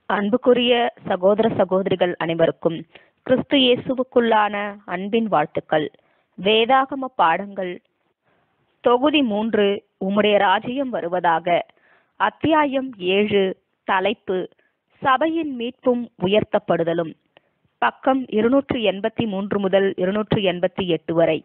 அன்புக்குரிய சகோதர சகோதரிகள் அனைவருக்கும் கிறிஸ்து இயேசுவுக்குள்ளான அன்பின் வாழ்த்துக்கள் வேதாகம பாடங்கள் தொகுதி மூன்று உம்முடைய ராஜ்யம் வருவதாக அத்தியாயம் ஏழு தலைப்பு சபையின் மீட்பும் உயர்த்தப்படுதலும் பக்கம் இருநூற்று எண்பத்தி மூன்று முதல் இருநூற்று எண்பத்தி எட்டு வரை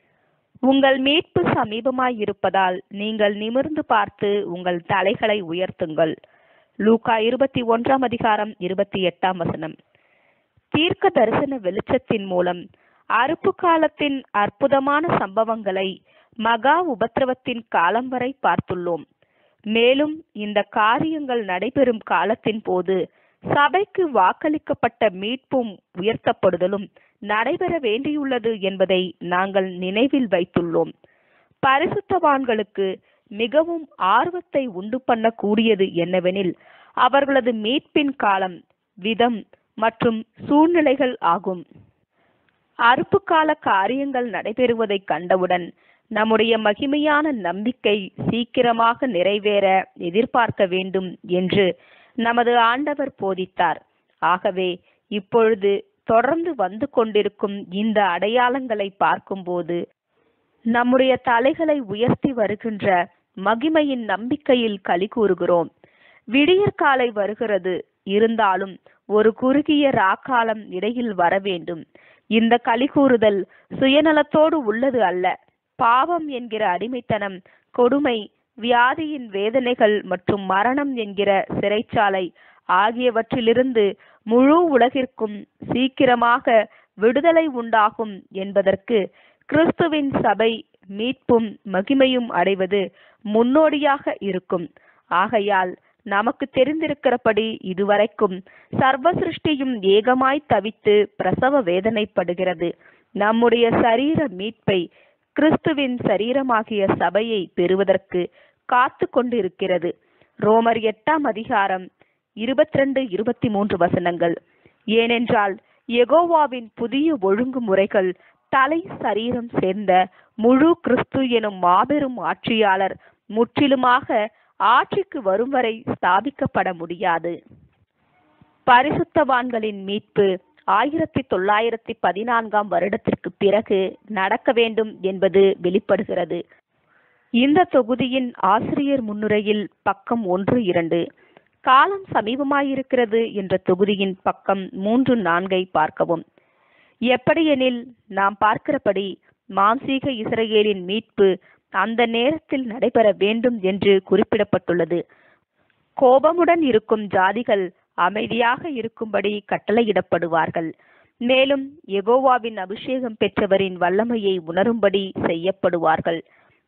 உங்கள் மீட்பு சமீபமாய் இருப்பதால் நீங்கள் நிமிர்ந்து பார்த்து உங்கள் தலைகளை உயர்த்துங்கள் லூக்கா இருபத்தி ஒன்றாம் அதிகாரம் இருபத்தி எட்டாம் வசனம் தீர்க்க தரிசன வெளிச்சத்தின் மூலம் அறுப்பு காலத்தின் அற்புதமான சம்பவங்களை மகா உபத்திரவத்தின் காலம் வரை பார்த்துள்ளோம் மேலும் இந்த காரியங்கள் நடைபெறும் காலத்தின் போது சபைக்கு வாக்களிக்கப்பட்ட மீட்பும் உயர்த்தப்படுதலும் நடைபெற வேண்டியுள்ளது என்பதை நாங்கள் நினைவில் வைத்துள்ளோம் பரிசுத்தவான்களுக்கு மிகவும் ஆர்வத்தை உண்டு பண்ணக்கூடியது என்னவெனில் அவர்களது மீட்பின் காலம் விதம் மற்றும் சூழ்நிலைகள் ஆகும் அறுப்பு கால காரியங்கள் நடைபெறுவதைக் கண்டவுடன் நம்முடைய மகிமையான நம்பிக்கை சீக்கிரமாக நிறைவேற எதிர்பார்க்க வேண்டும் என்று நமது ஆண்டவர் போதித்தார் ஆகவே இப்பொழுது தொடர்ந்து வந்து கொண்டிருக்கும் இந்த அடையாளங்களை பார்க்கும்போது நம்முடைய தலைகளை உயர்த்தி வருகின்ற மகிமையின் நம்பிக்கையில் களி கூறுகிறோம் விடியற்காலை வருகிறது இருந்தாலும் ஒரு குறுகிய ராக்காலம் இடையில் வர வேண்டும் இந்த களிகூறுதல் சுயநலத்தோடு உள்ளது அல்ல பாவம் என்கிற அடிமைத்தனம் கொடுமை வியாதியின் வேதனைகள் மற்றும் மரணம் என்கிற சிறைச்சாலை ஆகியவற்றிலிருந்து முழு உலகிற்கும் சீக்கிரமாக விடுதலை உண்டாகும் என்பதற்கு கிறிஸ்துவின் சபை மீட்பும் மகிமையும் அடைவது முன்னோடியாக இருக்கும் ஆகையால் நமக்கு தெரிந்திருக்கிறபடி இதுவரைக்கும் சர்வ சிருஷ்டியும் ஏகமாய் தவித்து பிரசவ வேதனைப்படுகிறது நம்முடைய சரீர மீட்பை கிறிஸ்துவின் சரீரமாகிய சபையை பெறுவதற்கு காத்து கொண்டிருக்கிறது ரோமர் எட்டாம் அதிகாரம் இருபத்தி ரெண்டு இருபத்தி மூன்று வசனங்கள் ஏனென்றால் எகோவாவின் புதிய ஒழுங்குமுறைகள் தலை சரீரம் சேர்ந்த முழு கிறிஸ்து எனும் மாபெரும் ஆட்சியாளர் முற்றிலுமாக ஆட்சிக்கு வரும் வரை ஸ்தாபிக்கப்பட முடியாது பரிசுத்தவான்களின் மீட்பு ஆயிரத்தி தொள்ளாயிரத்தி பதினான்காம் வருடத்திற்கு பிறகு நடக்க வேண்டும் என்பது வெளிப்படுகிறது இந்த தொகுதியின் ஆசிரியர் முன்னுரையில் பக்கம் ஒன்று இரண்டு காலம் சமீபமாயிருக்கிறது என்ற தொகுதியின் பக்கம் மூன்று நான்கை பார்க்கவும் எப்படியெனில் நாம் பார்க்கிறபடி மாம்சீக இஸ்ரேலின் மீட்பு அந்த நேரத்தில் நடைபெற வேண்டும் என்று குறிப்பிடப்பட்டுள்ளது கோபமுடன் இருக்கும் ஜாதிகள் அமைதியாக இருக்கும்படி கட்டளையிடப்படுவார்கள் மேலும் எகோவாவின் அபிஷேகம் பெற்றவரின் வல்லமையை உணரும்படி செய்யப்படுவார்கள்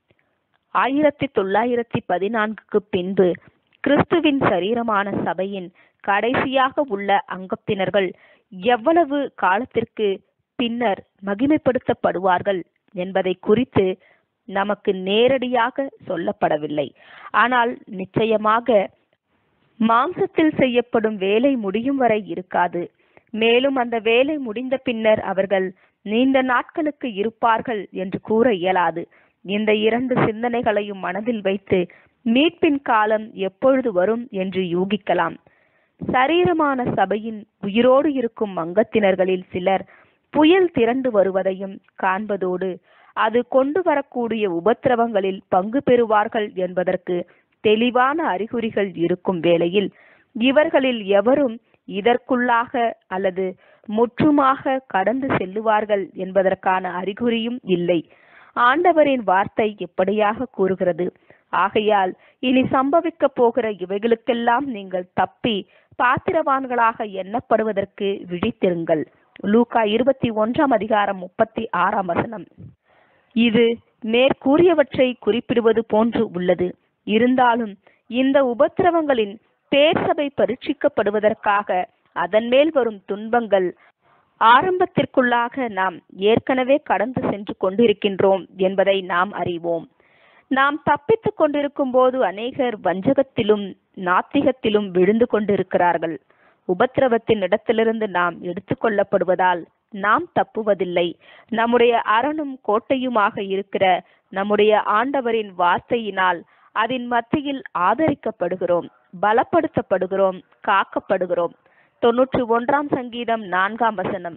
ஆயிரத்தி தொள்ளாயிரத்தி பதினான்குக்கு பின்பு கிறிஸ்துவின் சரீரமான சபையின் கடைசியாக உள்ள அங்கத்தினர்கள் எவ்வளவு காலத்திற்கு பின்னர் மகிமைப்படுத்தப்படுவார்கள் என்பதை குறித்து நமக்கு நேரடியாக சொல்லப்படவில்லை ஆனால் நிச்சயமாக மாம்சத்தில் செய்யப்படும் வேலை முடியும் வரை இருக்காது மேலும் அந்த வேலை முடிந்த பின்னர் அவர்கள் நீண்ட நாட்களுக்கு இருப்பார்கள் என்று கூற இயலாது இந்த இரண்டு சிந்தனைகளையும் மனதில் வைத்து மீட்பின் காலம் எப்பொழுது வரும் என்று யூகிக்கலாம் சரீரமான சபையின் உயிரோடு இருக்கும் அங்கத்தினர்களில் சிலர் புயல் திரண்டு வருவதையும் காண்பதோடு அது கொண்டு வரக்கூடிய உபத்திரவங்களில் பங்கு பெறுவார்கள் என்பதற்கு தெளிவான அறிகுறிகள் இருக்கும் வேளையில் இவர்களில் எவரும் இதற்குள்ளாக அல்லது முற்றுமாக கடந்து செல்லுவார்கள் என்பதற்கான அறிகுறியும் இல்லை ஆண்டவரின் வார்த்தை எப்படியாக கூறுகிறது ஆகையால் இனி சம்பவிக்க போகிற இவைகளுக்கெல்லாம் நீங்கள் தப்பி பாத்திரவான்களாக எண்ணப்படுவதற்கு விழித்திருங்கள் லூகா இருபத்தி ஒன்றாம் அதிகாரம் முப்பத்தி ஆறாம் வசனம் இது மேற்கூறியவற்றை குறிப்பிடுவது போன்று உள்ளது இருந்தாலும் இந்த உபத்திரவங்களின் பேர்சபை பரீட்சிக்கப்படுவதற்காக அதன் மேல் வரும் துன்பங்கள் ஆரம்பத்திற்குள்ளாக நாம் ஏற்கனவே கடந்து சென்று கொண்டிருக்கின்றோம் என்பதை நாம் அறிவோம் நாம் தப்பித்துக் கொண்டிருக்கும் போது அநேகர் வஞ்சகத்திலும் நாத்திகத்திலும் விழுந்து கொண்டிருக்கிறார்கள் உபத்திரவத்தின் இடத்திலிருந்து நாம் எடுத்துக்கொள்ளப்படுவதால் நாம் தப்புவதில்லை நம்முடைய அரணும் கோட்டையுமாக இருக்கிற நம்முடைய ஆண்டவரின் வார்த்தையினால் அதன் மத்தியில் ஆதரிக்கப்படுகிறோம் பலப்படுத்தப்படுகிறோம் காக்கப்படுகிறோம் தொன்னூற்றி ஒன்றாம் சங்கீதம் நான்காம் வசனம்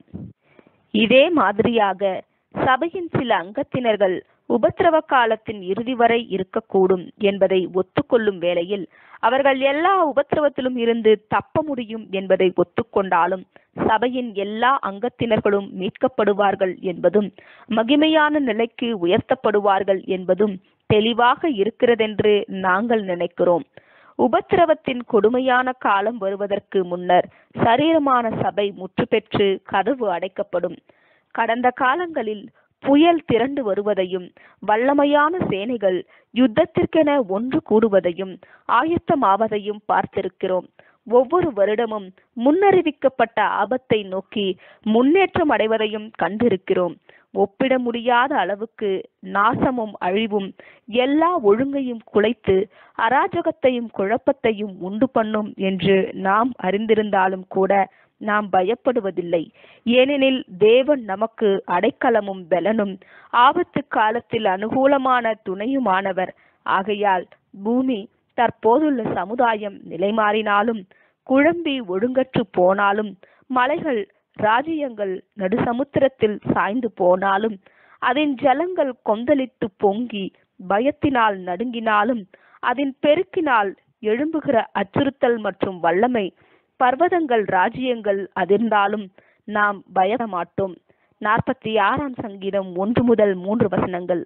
இதே மாதிரியாக சபையின் சில அங்கத்தினர்கள் உபத்திரவ காலத்தின் இறுதி வரை இருக்கக்கூடும் என்பதை ஒத்துக்கொள்ளும் வேளையில் அவர்கள் எல்லா உபத்திரவத்திலும் இருந்து தப்ப முடியும் என்பதை ஒத்துக்கொண்டாலும் சபையின் எல்லா அங்கத்தினர்களும் மீட்கப்படுவார்கள் என்பதும் மகிமையான நிலைக்கு உயர்த்தப்படுவார்கள் என்பதும் தெளிவாக இருக்கிறதென்று நாங்கள் நினைக்கிறோம் உபத்திரவத்தின் கொடுமையான காலம் வருவதற்கு முன்னர் சரீரமான சபை முற்று பெற்று கதவு அடைக்கப்படும் கடந்த காலங்களில் புயல் திரண்டு வருவதையும் வல்லமையான சேனைகள் யுத்தத்திற்கென ஒன்று கூடுவதையும் ஆயத்தமாவதையும் பார்த்திருக்கிறோம் ஒவ்வொரு வருடமும் முன்னறிவிக்கப்பட்ட ஆபத்தை நோக்கி முன்னேற்றம் அடைவதையும் கண்டிருக்கிறோம் ஒப்பிட முடியாத அளவுக்கு நாசமும் அழிவும் எல்லா ஒழுங்கையும் குலைத்து அராஜகத்தையும் குழப்பத்தையும் உண்டு பண்ணும் என்று நாம் அறிந்திருந்தாலும் கூட நாம் பயப்படுவதில்லை ஏனெனில் தேவன் நமக்கு அடைக்கலமும் பலனும் ஆபத்து காலத்தில் அனுகூலமான துணையுமானவர் ஆகையால் பூமி தற்போதுள்ள சமுதாயம் நிலைமாறினாலும் குழம்பி ஒழுங்கற்று போனாலும் மலைகள் ராஜ்யங்கள் நடுசமுத்திரத்தில் சாய்ந்து போனாலும் அதன் ஜலங்கள் கொந்தளித்து பொங்கி பயத்தினால் நடுங்கினாலும் அதன் பெருக்கினால் எழும்புகிற அச்சுறுத்தல் மற்றும் வல்லமை பர்வதங்கள் ராஜ்யங்கள் அதிர்ந்தாலும் நாம் பயப்பட மாட்டோம் நாற்பத்தி ஆறாம் சங்கீதம் ஒன்று முதல் மூன்று வசனங்கள்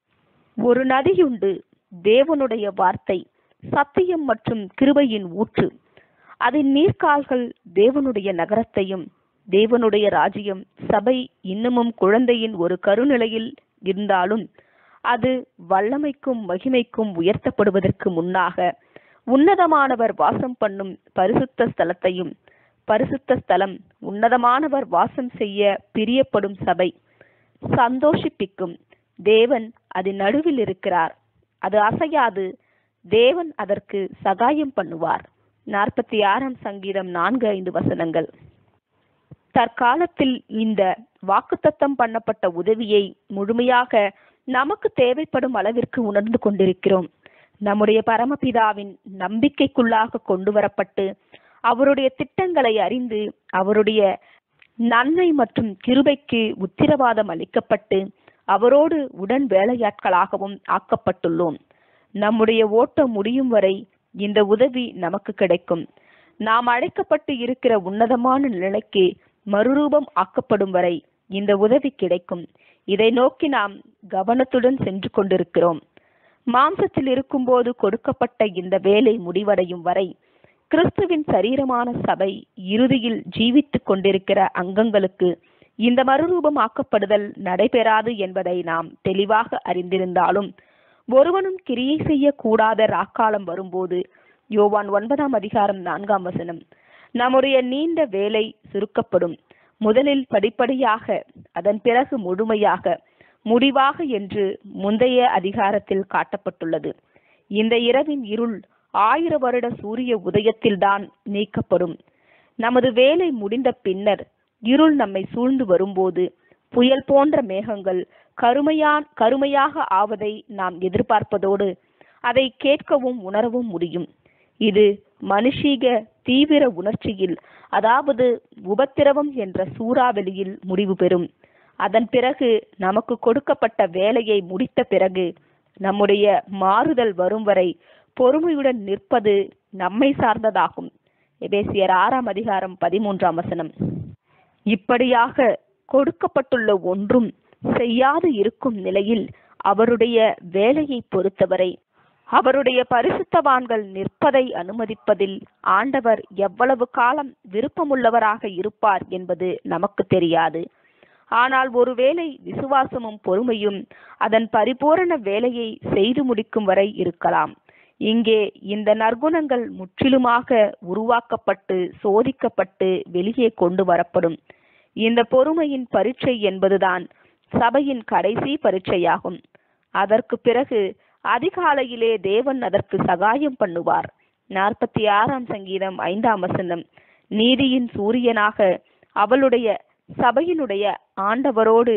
ஒரு நதியுண்டு தேவனுடைய வார்த்தை சத்தியம் மற்றும் கிருபையின் ஊற்று அதன் நீர்க்கால்கள் தேவனுடைய நகரத்தையும் தேவனுடைய ராஜ்யம் சபை இன்னமும் குழந்தையின் ஒரு கருநிலையில் இருந்தாலும் அது வல்லமைக்கும் மகிமைக்கும் உயர்த்தப்படுவதற்கு முன்னாக உன்னதமானவர் வாசம் பண்ணும் பரிசுத்த ஸ்தலத்தையும் பரிசுத்த ஸ்தலம் உன்னதமானவர் வாசம் செய்ய பிரியப்படும் சபை சந்தோஷிப்பிக்கும் தேவன் அதன் நடுவில் இருக்கிறார் அது அசையாது தேவன் அதற்கு சகாயம் பண்ணுவார் நாற்பத்தி ஆறாம் சங்கீதம் நான்கு ஐந்து வசனங்கள் தற்காலத்தில் இந்த வாக்குத்தத்தம் பண்ணப்பட்ட உதவியை முழுமையாக நமக்கு தேவைப்படும் அளவிற்கு உணர்ந்து கொண்டிருக்கிறோம் நம்முடைய பரமபிதாவின் நம்பிக்கைக்குள்ளாக கொண்டு வரப்பட்டு அவருடைய திட்டங்களை அறிந்து அவருடைய நன்மை மற்றும் கிருபைக்கு உத்திரவாதம் அளிக்கப்பட்டு அவரோடு உடன் வேலையாட்களாகவும் ஆக்கப்பட்டுள்ளோம் நம்முடைய ஓட்டம் முடியும் வரை இந்த உதவி நமக்கு கிடைக்கும் நாம் அழைக்கப்பட்டு இருக்கிற உன்னதமான நிலைக்கு மறுரூபம் ஆக்கப்படும் வரை இந்த உதவி கிடைக்கும் இதை நோக்கி நாம் கவனத்துடன் சென்று கொண்டிருக்கிறோம் மாம்சத்தில் இருக்கும்போது கொடுக்கப்பட்ட இந்த வேலை முடிவடையும் வரை கிறிஸ்துவின் சரீரமான சபை இறுதியில் ஜீவித்துக் கொண்டிருக்கிற அங்கங்களுக்கு இந்த மறுரூபமாக்கப்படுதல் நடைபெறாது என்பதை நாம் தெளிவாக அறிந்திருந்தாலும் ஒருவனும் கிரியை செய்யக்கூடாத ராக்காலம் வரும்போது யோவான் ஒன்பதாம் அதிகாரம் நான்காம் வசனம் நம்முடைய நீண்ட வேலை சுருக்கப்படும் முதலில் படிப்படியாக அதன் பிறகு முழுமையாக முடிவாக என்று முந்தைய அதிகாரத்தில் காட்டப்பட்டுள்ளது இந்த இரவின் இருள் ஆயிர வருட சூரிய உதயத்தில்தான் நீக்கப்படும் நமது வேலை முடிந்த பின்னர் இருள் நம்மை சூழ்ந்து வரும்போது புயல் போன்ற மேகங்கள் கருமையான் கருமையாக ஆவதை நாம் எதிர்பார்ப்பதோடு அதை கேட்கவும் உணரவும் முடியும் இது மனுஷீக தீவிர உணர்ச்சியில் அதாவது உபத்திரவம் என்ற சூறாவளியில் முடிவு பெறும் அதன் பிறகு நமக்கு கொடுக்கப்பட்ட வேலையை முடித்த பிறகு நம்முடைய மாறுதல் வரும் வரை பொறுமையுடன் நிற்பது நம்மை சார்ந்ததாகும் எபேசியர் ஆறாம் அதிகாரம் பதிமூன்றாம் வசனம் இப்படியாக கொடுக்கப்பட்டுள்ள ஒன்றும் செய்யாது இருக்கும் நிலையில் அவருடைய வேலையை பொறுத்தவரை அவருடைய பரிசுத்தவான்கள் நிற்பதை அனுமதிப்பதில் ஆண்டவர் எவ்வளவு காலம் விருப்பமுள்ளவராக இருப்பார் என்பது நமக்கு தெரியாது ஆனால் ஒருவேளை விசுவாசமும் பொறுமையும் அதன் பரிபூரண வேலையை செய்து முடிக்கும் வரை இருக்கலாம் இங்கே இந்த நற்குணங்கள் முற்றிலுமாக உருவாக்கப்பட்டு சோதிக்கப்பட்டு வெளியே கொண்டு வரப்படும் இந்த பொறுமையின் பரீட்சை என்பதுதான் சபையின் கடைசி பரீட்சையாகும் அதற்கு பிறகு அதிகாலையிலே தேவன் அதற்கு சகாயம் பண்ணுவார் நாற்பத்தி ஆறாம் சங்கீதம் ஐந்தாம் வசனம் நீதியின் சூரியனாக அவளுடைய சபையினுடைய ஆண்டவரோடு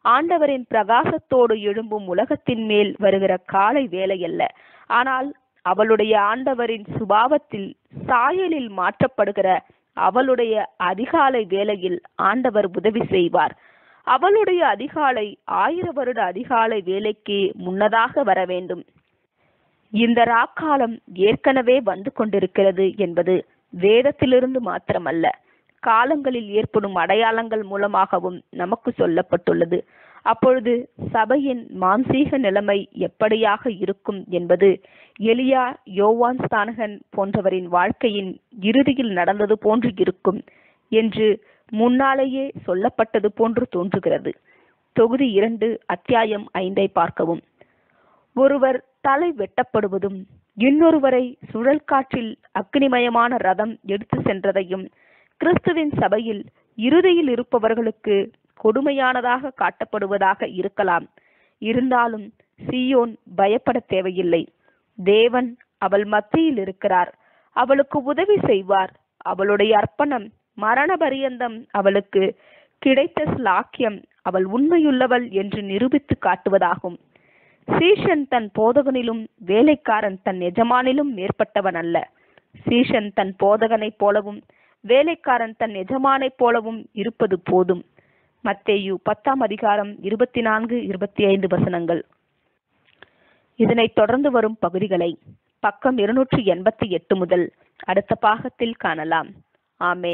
ஆண்டவரின் பிரகாசத்தோடு எழும்பும் உலகத்தின் மேல் வருகிற காலை வேலை அல்ல ஆனால் அவளுடைய ஆண்டவரின் சுபாவத்தில் சாயலில் மாற்றப்படுகிற அவளுடைய அதிகாலை வேளையில் ஆண்டவர் உதவி செய்வார் அவளுடைய அதிகாலை ஆயிர வருட அதிகாலை வேலைக்கு முன்னதாக வர வேண்டும் இந்த ராக்காலம் ஏற்கனவே வந்து கொண்டிருக்கிறது என்பது வேதத்திலிருந்து மாத்திரமல்ல காலங்களில் ஏற்படும் அடையாளங்கள் மூலமாகவும் நமக்கு சொல்லப்பட்டுள்ளது அப்பொழுது சபையின் மான்சீக நிலைமை எப்படியாக இருக்கும் என்பது எலியா யோவான் ஸ்தானகன் போன்றவரின் வாழ்க்கையின் இறுதியில் நடந்தது போன்று இருக்கும் என்று முன்னாலேயே சொல்லப்பட்டது போன்று தோன்றுகிறது தொகுதி இரண்டு அத்தியாயம் ஐந்தை பார்க்கவும் ஒருவர் தலை வெட்டப்படுவதும் இன்னொருவரை சுழல் காற்றில் அக்னிமயமான ரதம் எடுத்து சென்றதையும் கிறிஸ்துவின் சபையில் இறுதியில் இருப்பவர்களுக்கு கொடுமையானதாக காட்டப்படுவதாக இருக்கலாம் இருந்தாலும் சியோன் பயப்பட தேவையில்லை தேவன் அவள் மத்தியில் இருக்கிறார் அவளுக்கு உதவி செய்வார் அவளுடைய அர்ப்பணம் மரண பரியந்தம் அவளுக்கு கிடைத்த ஸ்லாக்கியம் அவள் உண்மையுள்ளவள் என்று நிரூபித்து காட்டுவதாகும் சீஷன் தன் போதகனிலும் வேலைக்காரன் தன் எஜமானிலும் மேற்பட்டவன் அல்ல சீஷன் தன் போதகனைப் போலவும் வேலைக்காரன் தன் எஜமானைப் போலவும் இருப்பது போதும் மத்தேயு பத்தாம் அதிகாரம் இருபத்தி நான்கு இருபத்தி ஐந்து வசனங்கள் இதனைத் தொடர்ந்து வரும் பகுதிகளை பக்கம் இருநூற்றி எண்பத்தி எட்டு முதல் அடுத்த பாகத்தில் காணலாம் ஆமே